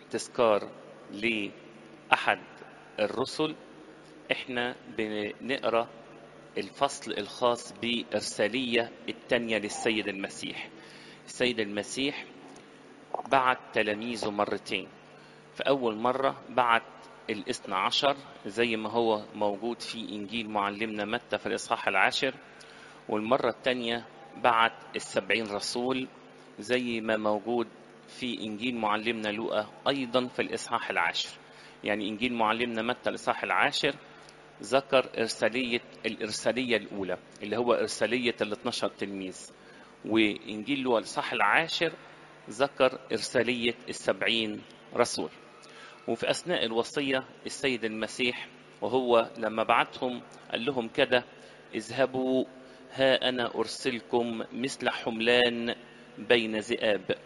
تذكار لأحد الرسل احنا بنقرا الفصل الخاص بإرسالية التانية للسيد المسيح السيد المسيح بعت تلاميذه مرتين في أول مرة بعت الاثنى عشر زي ما هو موجود في إنجيل معلمنا متى في الإصحاح العاشر والمرة الثانية بعت السبعين رسول زي ما موجود في إنجيل معلمنا لوقا أيضا في الإصحاح العاشر يعني إنجيل معلمنا متى الإصحاح العاشر ذكر إرسالية الإرسالية الأولى اللي هو إرسالية ال 12 تلميذ وإنجيل لوقا الإصحاح العاشر ذكر إرسالية السبعين رسول وفي أثناء الوصية السيد المسيح وهو لما بعتهم قال لهم كده اذهبوا ها أنا أرسلكم مثل حملان بين ذئاب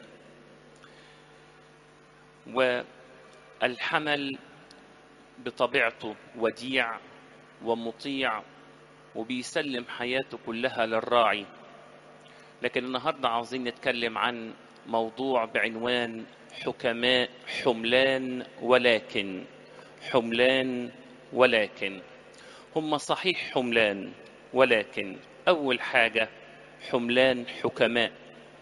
والحمل بطبيعته وديع ومطيع وبيسلم حياته كلها للراعي لكن النهارده عاوزين نتكلم عن موضوع بعنوان حكماء حملان ولكن حملان ولكن هم صحيح حملان ولكن اول حاجه حملان حكماء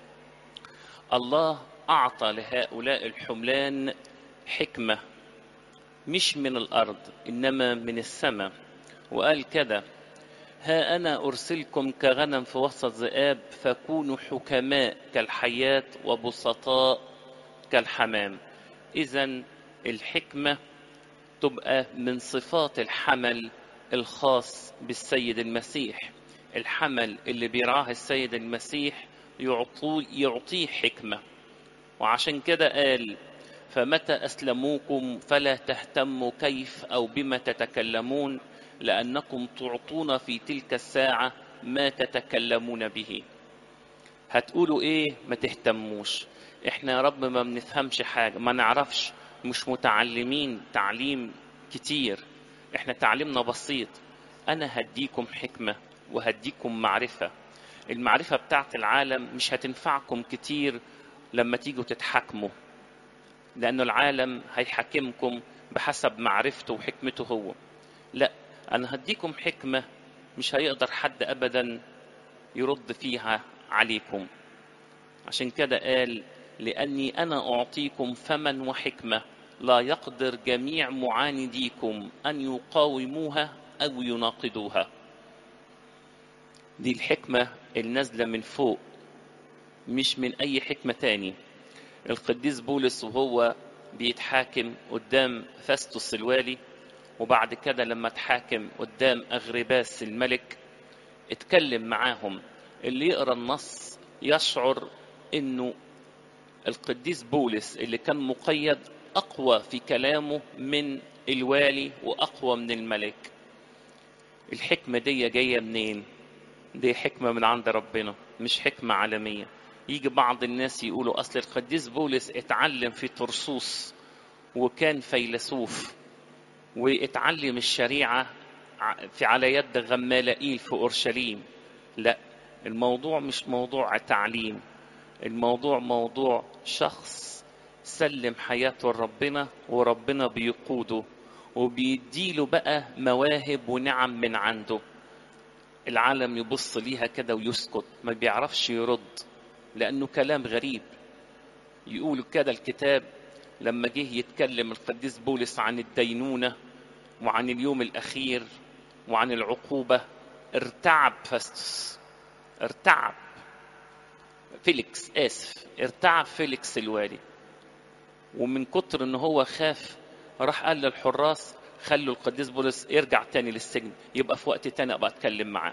الله اعطى لهؤلاء الحملان حكمه مش من الارض انما من السماء وقال كده ها انا ارسلكم كغنم في وسط ذئاب فكونوا حكماء كالحياه وبسطاء كالحمام اذا الحكمه تبقى من صفات الحمل الخاص بالسيد المسيح الحمل اللي بيرعاه السيد المسيح يعطوه يعطيه حكمه وعشان كده قال فمتى أسلموكم فلا تهتموا كيف أو بما تتكلمون لأنكم تعطون في تلك الساعة ما تتكلمون به هتقولوا إيه ما تهتموش إحنا يا رب ما بنفهمش حاجة ما نعرفش مش متعلمين تعليم كتير إحنا تعليمنا بسيط أنا هديكم حكمة وهديكم معرفة المعرفة بتاعت العالم مش هتنفعكم كتير لما تيجوا تتحكموا لأن العالم هيحكمكم بحسب معرفته وحكمته هو لا أنا هديكم حكمة مش هيقدر حد أبدا يرد فيها عليكم عشان كده قال لأني أنا أعطيكم فما وحكمة لا يقدر جميع معانديكم أن يقاوموها أو يناقضوها دي الحكمة النازلة من فوق مش من أي حكمة تاني القديس بولس وهو بيتحاكم قدام فاستوس الوالي وبعد كده لما اتحاكم قدام أغرباس الملك اتكلم معاهم اللي يقرا النص يشعر انه القديس بولس اللي كان مقيد اقوى في كلامه من الوالي واقوى من الملك الحكمه دي جايه منين دي حكمه من عند ربنا مش حكمه عالميه يجي بعض الناس يقولوا اصل القديس بولس اتعلم في طرسوس وكان فيلسوف واتعلم الشريعه في على يد غمالائيل في اورشليم لا الموضوع مش موضوع تعليم الموضوع موضوع شخص سلم حياته لربنا وربنا بيقوده وبيديله بقى مواهب ونعم من عنده العالم يبص ليها كده ويسكت ما بيعرفش يرد لأنه كلام غريب يقول كده الكتاب لما جه يتكلم القديس بولس عن الدينونة وعن اليوم الأخير وعن العقوبة ارتعب فاستوس ارتعب فيليكس آسف ارتعب فيليكس الوالي ومن كتر ان هو خاف راح قال للحراس خلوا القديس بولس يرجع تاني للسجن يبقى في وقت تاني ابقى اتكلم معاه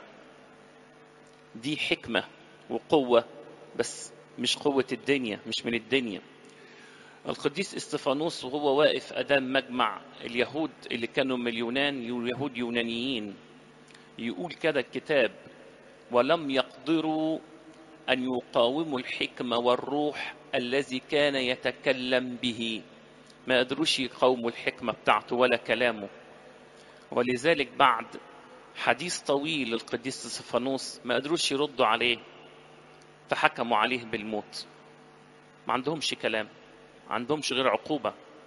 دي حكمة وقوة بس مش قوة الدنيا مش من الدنيا القديس استفانوس وهو واقف أمام مجمع اليهود اللي كانوا من اليونان يهود يونانيين يقول كده الكتاب ولم يقدروا أن يقاوموا الحكمة والروح الذي كان يتكلم به ما قدروش يقاوموا الحكمة بتاعته ولا كلامه ولذلك بعد حديث طويل للقديس استفانوس ما قدروش يردوا عليه فحكموا عليه بالموت ما عندهمش كلام ما عندهمش غير عقوبة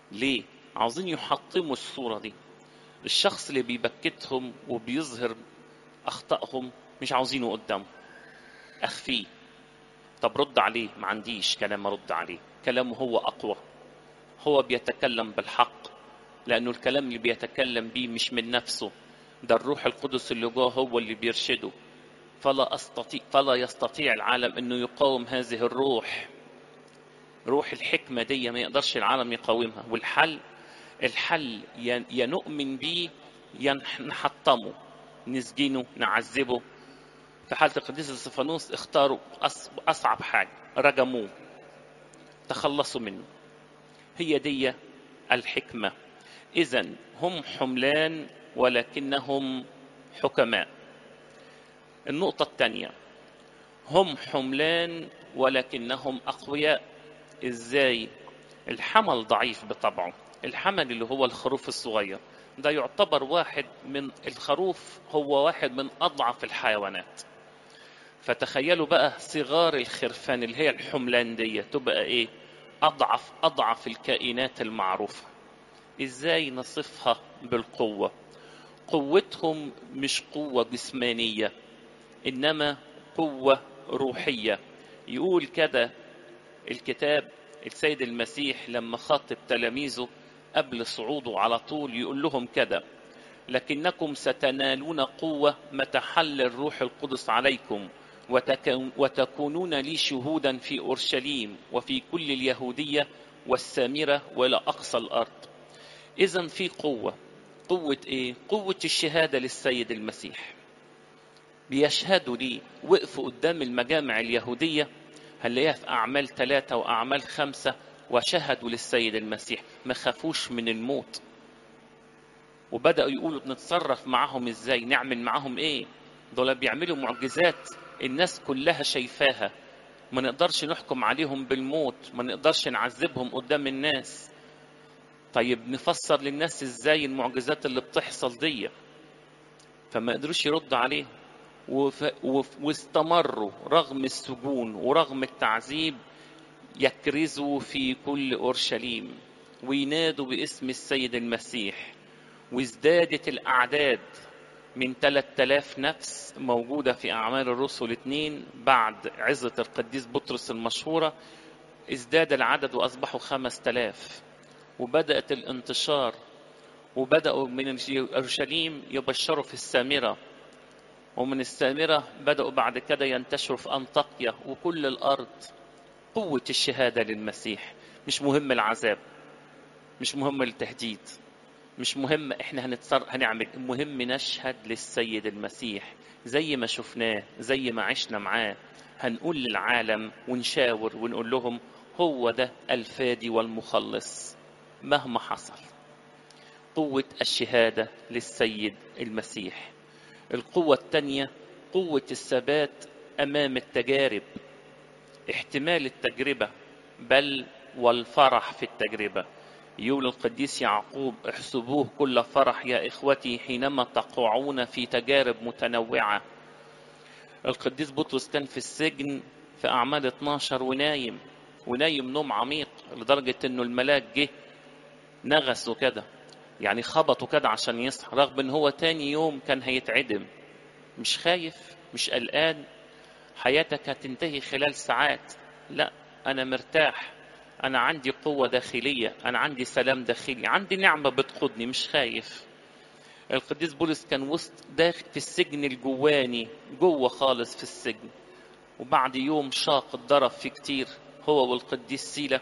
ليه عاوزين يحطموا الصورة دي الشخص اللي بيبكتهم وبيظهر أخطائهم مش عاوزينه قدامه أخفيه طب رد عليه ما عنديش كلام أرد عليه كلامه هو أقوى هو بيتكلم بالحق لأنه الكلام اللي بيتكلم بيه مش من نفسه ده الروح القدس اللي جوه هو اللي بيرشده فلا أستطيع فلا يستطيع العالم أنه يقاوم هذه الروح روح الحكمة دي ما يقدرش العالم يقاومها والحل الحل يا نؤمن بيه يا نحطمه نسجنه نعذبه في حالة القديس استفانوس اختاروا أصعب حاجة رجموه تخلصوا منه هي دي الحكمة إذا هم حملان ولكنهم حكماء النقطة الثانية هم حملان ولكنهم أقوياء إزاي الحمل ضعيف بطبعه الحمل اللي هو الخروف الصغير ده يعتبر واحد من الخروف هو واحد من أضعف الحيوانات فتخيلوا بقى صغار الخرفان اللي هي الحملان دي تبقى ايه اضعف اضعف الكائنات المعروفه ازاي نصفها بالقوه قوتهم مش قوه جسمانيه انما قوه روحيه يقول كده الكتاب السيد المسيح لما خاطب تلاميذه قبل صعوده على طول يقول لهم كده لكنكم ستنالون قوه متى حل الروح القدس عليكم وتكونون لي شهودا في اورشليم وفي كل اليهوديه والسامره والى اقصى الارض اذا في قوه قوه ايه قوه الشهاده للسيد المسيح بيشهدوا لي وقفوا قدام المجامع اليهوديه هنلاقيها في اعمال ثلاثه واعمال خمسه وشهدوا للسيد المسيح ما خافوش من الموت وبداوا يقولوا بنتصرف معاهم ازاي نعمل معاهم ايه دول بيعملوا معجزات الناس كلها شايفاها ما نقدرش نحكم عليهم بالموت ما نقدرش نعذبهم قدام الناس طيب نفسر للناس ازاي المعجزات اللي بتحصل دي فما قدروش يرد عليه وف... وف... واستمروا رغم السجون ورغم التعذيب يكرزوا في كل اورشليم وينادوا باسم السيد المسيح وازدادت الاعداد من 3000 نفس موجودة في أعمال الرسل اثنين بعد عزة القديس بطرس المشهورة ازداد العدد وأصبحوا 5000 وبدأت الانتشار وبدأوا من أورشليم يبشروا في السامرة ومن السامرة بدأوا بعد كده ينتشروا في أنطاكيا وكل الأرض قوة الشهادة للمسيح مش مهم العذاب مش مهم التهديد مش مهم احنا هنتصر هنعمل المهم نشهد للسيد المسيح زي ما شفناه زي ما عشنا معاه هنقول للعالم ونشاور ونقول لهم هو ده الفادي والمخلص مهما حصل قوة الشهادة للسيد المسيح القوة الثانية قوة الثبات أمام التجارب احتمال التجربة بل والفرح في التجربة يقول القديس يعقوب احسبوه كل فرح يا إخوتي حينما تقعون في تجارب متنوعة القديس بطرس كان في السجن في أعمال 12 ونايم ونايم نوم عميق لدرجة إنه الملاك جه نغسه كده يعني خبطه كده عشان يصحى رغم إن هو تاني يوم كان هيتعدم مش خايف مش قلقان حياتك هتنتهي خلال ساعات لا أنا مرتاح أنا عندي قوة داخلية أنا عندي سلام داخلي عندي نعمة بتقودني مش خايف القديس بولس كان وسط داخل في السجن الجواني جوه خالص في السجن وبعد يوم شاق اتضرب فيه كتير هو والقديس سيلة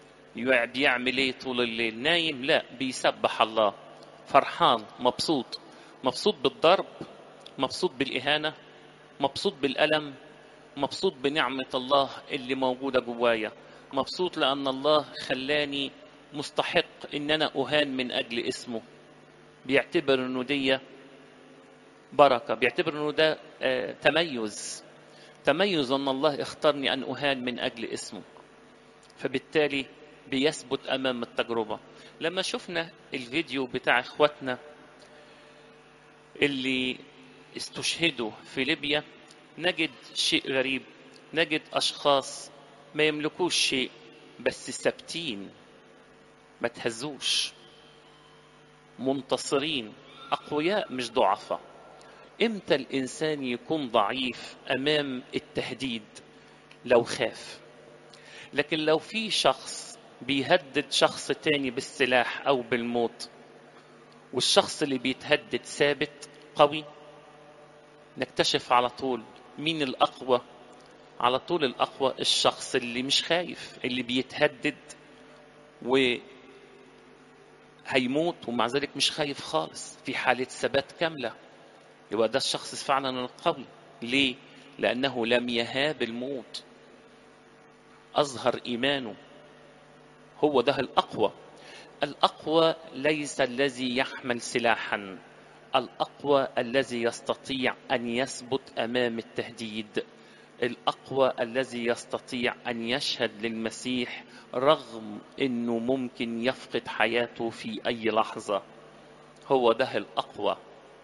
بيعمل ايه طول الليل نايم لا بيسبح الله فرحان مبسوط مبسوط بالضرب مبسوط بالإهانة مبسوط بالألم مبسوط بنعمة الله اللي موجودة جوايا مبسوط لأن الله خلاني مستحق إن أنا أهان من أجل اسمه بيعتبر إنه دي بركة بيعتبر إنه ده آه تميز تميز أن الله اختارني أن أهان من أجل اسمه فبالتالي بيثبت أمام التجربة لما شفنا الفيديو بتاع إخواتنا اللي استشهدوا في ليبيا نجد شيء غريب نجد أشخاص ما يملكوش شيء بس ثابتين ما تهزوش منتصرين أقوياء مش ضعفاء امتى الإنسان يكون ضعيف أمام التهديد لو خاف لكن لو في شخص بيهدد شخص تاني بالسلاح أو بالموت والشخص اللي بيتهدد ثابت قوي نكتشف على طول مين الأقوى على طول الأقوى الشخص اللي مش خايف اللي بيتهدد و هيموت ومع ذلك مش خايف خالص في حالة ثبات كاملة يبقى ده الشخص فعلا القوي ليه؟ لأنه لم يهاب الموت أظهر إيمانه هو ده الأقوى الأقوى ليس الذي يحمل سلاحا الأقوى الذي يستطيع أن يثبت أمام التهديد الأقوى الذي يستطيع أن يشهد للمسيح رغم أنه ممكن يفقد حياته في أي لحظة هو ده الأقوى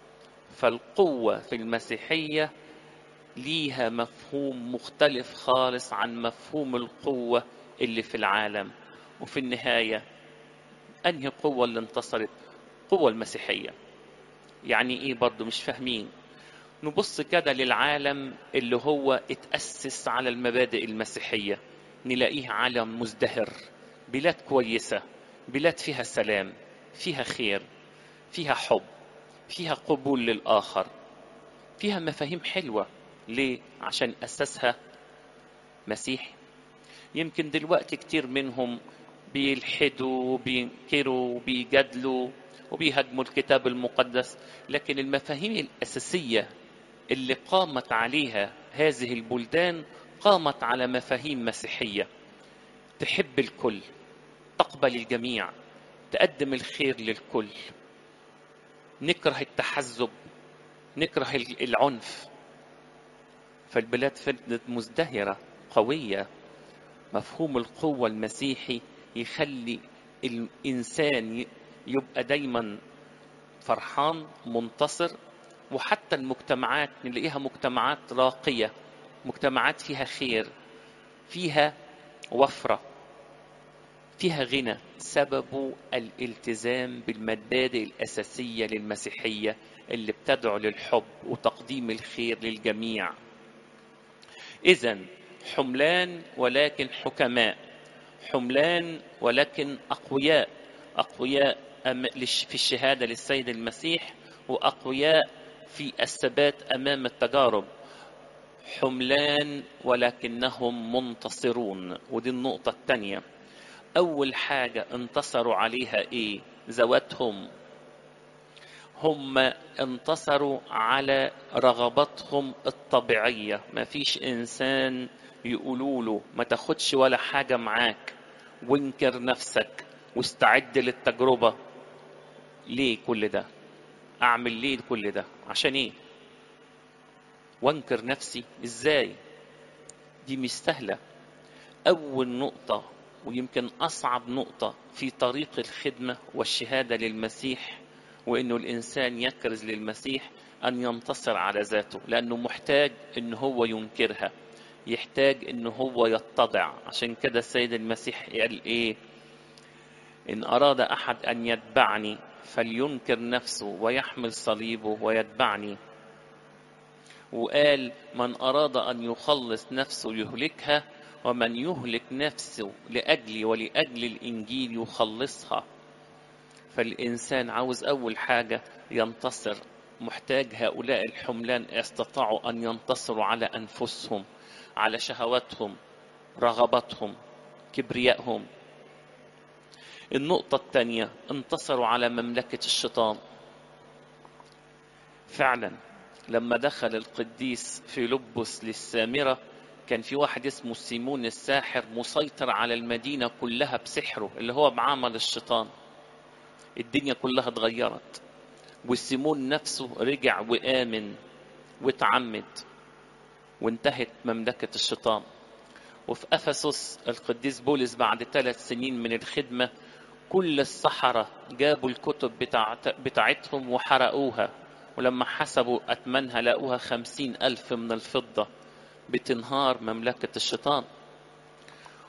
فالقوة في المسيحية ليها مفهوم مختلف خالص عن مفهوم القوة اللي في العالم وفي النهاية أنهي قوة اللي انتصرت قوة المسيحية يعني إيه برضو مش فاهمين نبص كده للعالم اللي هو اتأسس على المبادئ المسيحية نلاقيه عالم مزدهر بلاد كويسة بلاد فيها سلام فيها خير فيها حب فيها قبول للآخر فيها مفاهيم حلوة ليه؟ عشان أسسها مسيحي يمكن دلوقتي كتير منهم بيلحدوا بينكروا بيجادلوا وبيهاجموا الكتاب المقدس لكن المفاهيم الأساسية اللي قامت عليها هذه البلدان قامت على مفاهيم مسيحية تحب الكل تقبل الجميع تقدم الخير للكل نكره التحزب نكره العنف فالبلاد فضلت مزدهرة قوية مفهوم القوة المسيحي يخلي الإنسان يبقى دايما فرحان منتصر وحتى المجتمعات نلاقيها مجتمعات راقية مجتمعات فيها خير فيها وفرة فيها غنى سببه الالتزام بالمبادئ الأساسية للمسيحية اللي بتدعو للحب وتقديم الخير للجميع إذا حملان ولكن حكماء حملان ولكن أقوياء أقوياء في الشهادة للسيد المسيح وأقوياء في الثبات أمام التجارب حملان ولكنهم منتصرون ودي النقطة الثانية أول حاجة انتصروا عليها إيه ذواتهم هم انتصروا على رغباتهم الطبيعية ما فيش إنسان يقولوا له ما تاخدش ولا حاجة معاك وانكر نفسك واستعد للتجربة ليه كل ده أعمل ليه كل ده عشان إيه وانكر نفسي إزاي دي مش سهلة أول نقطة ويمكن أصعب نقطة في طريق الخدمة والشهادة للمسيح وإنه الإنسان يكرز للمسيح أن ينتصر على ذاته لأنه محتاج إن هو ينكرها يحتاج إن هو يتضع عشان كده السيد المسيح قال إيه إن أراد أحد أن يتبعني فلينكر نفسه ويحمل صليبه ويتبعني وقال من أراد أن يخلص نفسه يهلكها ومن يهلك نفسه لأجلي ولأجل الإنجيل يخلصها فالإنسان عاوز أول حاجة ينتصر محتاج هؤلاء الحملان يستطيعوا أن ينتصروا على أنفسهم على شهواتهم رغباتهم كبريائهم النقطة الثانية انتصروا على مملكة الشيطان فعلا لما دخل القديس في لبس للسامرة كان في واحد اسمه سيمون الساحر مسيطر على المدينة كلها بسحره اللي هو بعمل الشيطان الدنيا كلها اتغيرت والسيمون نفسه رجع وآمن واتعمد وانتهت مملكة الشيطان وفي أفسس القديس بولس بعد ثلاث سنين من الخدمة كل السحرة جابوا الكتب بتاعت بتاعتهم وحرقوها ولما حسبوا أتمنها لقوها خمسين ألف من الفضة بتنهار مملكة الشيطان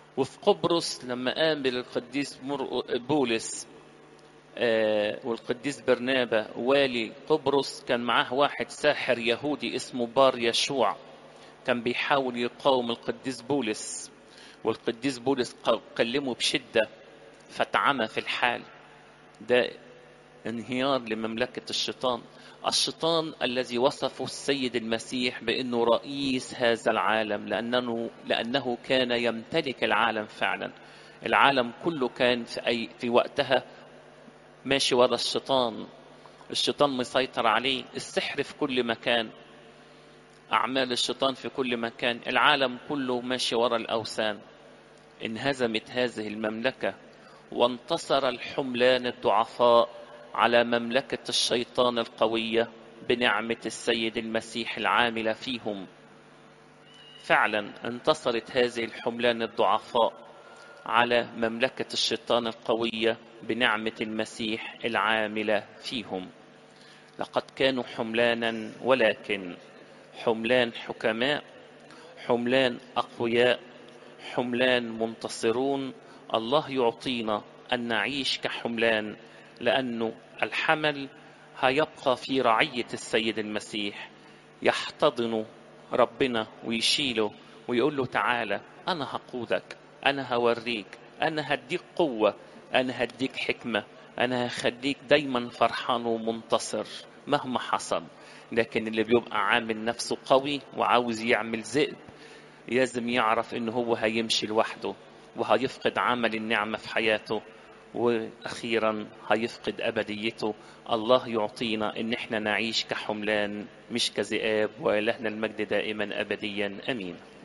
وفي قبرص لما قابل القديس بولس والقديس برنابا والي قبرص كان معاه واحد ساحر يهودي اسمه بار يشوع كان بيحاول يقاوم القديس بولس والقديس بولس كلمه بشدة فتعمى في الحال ده انهيار لمملكة الشيطان الشيطان الذي وصفه السيد المسيح بأنه رئيس هذا العالم لأنه, لأنه كان يمتلك العالم فعلا العالم كله كان في, أي في وقتها ماشي ورا الشيطان الشيطان مسيطر عليه السحر في كل مكان أعمال الشيطان في كل مكان العالم كله ماشي ورا الأوثان انهزمت هذه المملكة وانتصر الحملان الضعفاء على مملكة الشيطان القوية بنعمة السيد المسيح العاملة فيهم فعلا انتصرت هذه الحملان الضعفاء على مملكة الشيطان القوية بنعمة المسيح العاملة فيهم لقد كانوا حملانا ولكن حملان حكماء حملان أقوياء حملان منتصرون الله يعطينا أن نعيش كحملان لأنه الحمل هيبقى في رعية السيد المسيح يحتضن ربنا ويشيله ويقول له تعالى أنا هقودك أنا هوريك أنا هديك قوة أنا هديك حكمة أنا هخليك دايما فرحان ومنتصر مهما حصل لكن اللي بيبقى عامل نفسه قوي وعاوز يعمل ذئب لازم يعرف إن هو هيمشي لوحده وهيفقد عمل النعمة في حياته واخيرا هيفقد ابديته الله يعطينا ان احنا نعيش كحملان مش كذئاب والهنا المجد دائما ابديا امين